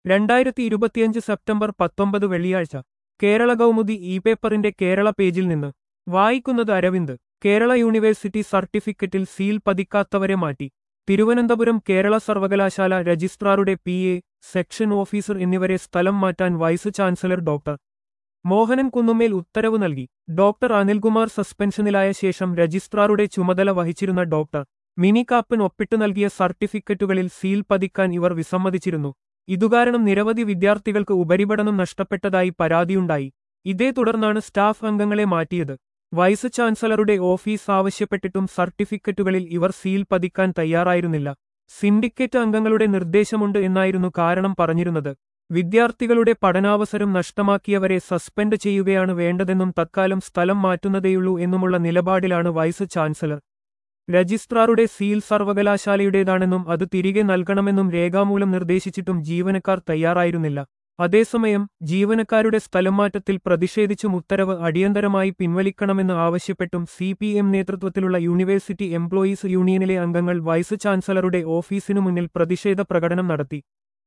രണ്ടായിരത്തി ഇരുപത്തിയഞ്ച് സെപ്റ്റംബർ പത്തൊമ്പത് വെള്ളിയാഴ്ച കേരള കൗമുദി ഇ പേപ്പറിന്റെ കേരള പേജിൽ നിന്ന് വായിക്കുന്നത് അരവിന്ദ് കേരള യൂണിവേഴ്സിറ്റി സർട്ടിഫിക്കറ്റിൽ സീൽ പതിക്കാത്തവരെ മാറ്റി തിരുവനന്തപുരം കേരള സർവകലാശാല രജിസ്ട്രാറുടെ പി എ സെക്ഷൻ ഓഫീസർ എന്നിവരെ സ്ഥലം മാറ്റാൻ vice chancellor doctor Mohanan Kunnumel ഉത്തരവ് നൽകി ഡോക്ടർ അനിൽകുമാർ സസ്പെൻഷനിലായ ശേഷം രജിസ്ട്രാറുടെ ചുമതല വഹിച്ചിരുന്ന ഡോക്ടർ മിനി കാപ്പൻ ഒപ്പിട്ടു നൽകിയ സർട്ടിഫിക്കറ്റുകളിൽ സീൽ പതിക്കാൻ ഇവർ വിസമ്മതിച്ചിരുന്നു ഇതുകാരണം നിരവധി വിദ്യാർത്ഥികൾക്ക് ഉപരിപഠനം നഷ്ടപ്പെട്ടതായി പരാതിയുണ്ടായി ഇതേ തുടർന്നാണ് സ്റ്റാഫ് അംഗങ്ങളെ മാറ്റിയത് വൈസ് ചാൻസലറുടെ ഓഫീസ് ആവശ്യപ്പെട്ടിട്ടും സർട്ടിഫിക്കറ്റുകളിൽ ഇവർ സീൽ പതിക്കാൻ തയ്യാറായിരുന്നില്ല സിൻഡിക്കേറ്റ് അംഗങ്ങളുടെ നിർദ്ദേശമുണ്ട് എന്നായിരുന്നു കാരണം പറഞ്ഞിരുന്നത് വിദ്യാർത്ഥികളുടെ പഠനാവസരം നഷ്ടമാക്കിയവരെ സസ്പെൻഡ് ചെയ്യുകയാണ് വേണ്ടതെന്നും തത്കാലം സ്ഥലം മാറ്റുന്നതേയുള്ളൂ എന്നുമുള്ള നിലപാടിലാണ് വൈസ് ചാൻസലർ രജിസ്ട്രാറുടെ സീൽ സർവകലാശാലയുടേതാണെന്നും അത് തിരികെ നൽകണമെന്നും രേഖാമൂലം നിർദ്ദേശിച്ചിട്ടും ജീവനക്കാർ തയ്യാറായിരുന്നില്ല അതേസമയം ജീവനക്കാരുടെ സ്ഥലംമാറ്റത്തിൽ പ്രതിഷേധിച്ചും ഉത്തരവ് അടിയന്തരമായി പിൻവലിക്കണമെന്ന് ആവശ്യപ്പെട്ടും സി പി എം നേതൃത്വത്തിലുള്ള യൂണിവേഴ്സിറ്റി എംപ്ലോയീസ് യൂണിയനിലെ അംഗങ്ങൾ വൈസ് ചാൻസലറുടെ ഓഫീസിനു മുന്നിൽ പ്രതിഷേധ പ്രകടനം നടത്തി